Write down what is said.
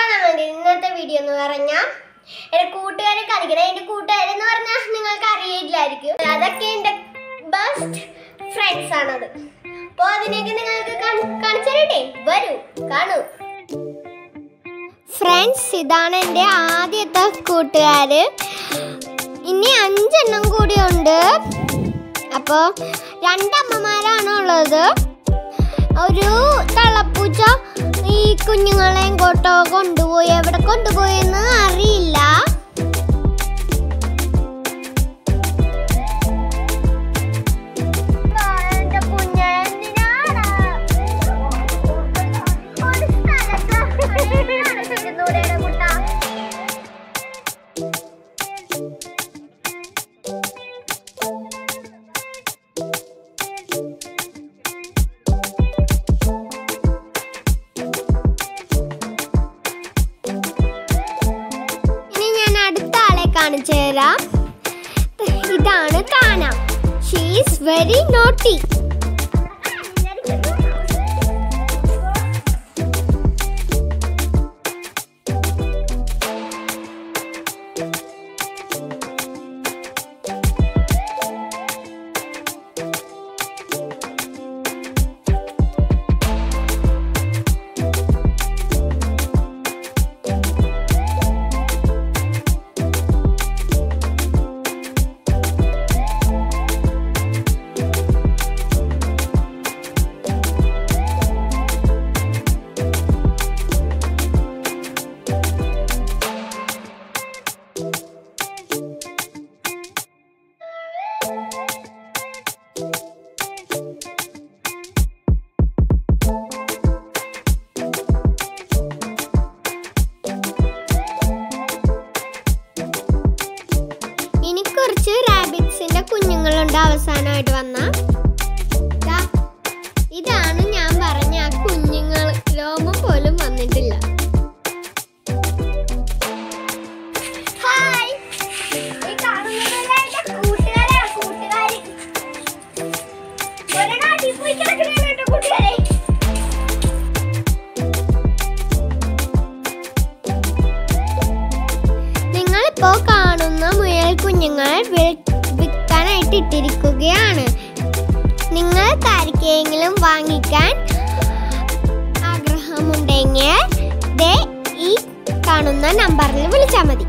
അപ്പൊ നമ്മുടെ ഇന്നത്തെ വീഡിയോ എന്ന് പറഞ്ഞാൽ എന്റെ കൂട്ടുകാരെ കാണിക്കണം എന്റെ കൂട്ടുകാരെന്ന് പറഞ്ഞാൽ നിങ്ങൾക്ക് അറിയില്ലായിരിക്കും അതൊക്കെ എന്റെ ബെസ്റ്റ് ഫ്രണ്ട്സ് ആണത് അപ്പൊ അതിനൊക്കെ നിങ്ങൾക്ക് കാണിച്ചു തരട്ടെ വരൂ കാണൂ ഫ്രണ്ട്സ് ഇതാണ് എൻ്റെ ആദ്യത്തെ കൂട്ടുകാര് ഇനി അഞ്ചെണ്ണം കൂടിയുണ്ട് അപ്പോൾ രണ്ടമ്മമാരാണ് ഉള്ളത് ഒരു തള്ളപ്പൂച്ച ഈ കുഞ്ഞുങ്ങളെ എങ്ങോട്ടോ കൊണ്ടുപോയി എവിടെ കൊണ്ടുപോയെന്ന് അറിയില്ല ഇനി ഞാൻ അടുത്ത ആളെ കാണിച്ചു തരാം ഇതാണ് താന ഷീസ് വെരി നോട്ടി ഇനി കുറച്ച് റാബിറ്റ്സിന്റെ കുഞ്ഞുങ്ങളുണ്ട് അവസാനമായിട്ട് വന്ന ദാ, ഇതാണ് ഞാൻ പറഞ്ഞ ആ കുഞ്ഞുങ്ങൾ രോമം പോലും വന്നിട്ടില്ല ഹായ് ഈ കാണുന്നതെല്ലാം എൻ്റെ കൂട്ടുകാരാ, കൂട്ടുകാര്. ഒരെണ്ണം അടിയിൽ പോയി കിടക്കണേണ് കേട്ടോ കൂട്ടുകാരെ. നിങ്ങളിപ്പോ കാണുന്ന മുയൽ കുഞ്ഞുങ്ങൾ വിൽ- വിൽക്കാനായിട്ട് ഇട്ടിരിക്കുകയാണ് നിങ്ങൾക്ക് ആർക്കെങ്കിലും വാങ്ങിക്കാൻ ആഗ്രഹമുണ്ടെങ്കിൽ ദേ ഈ കാണുന്ന നമ്പറിൽ വിളിച്ചാൽ മതി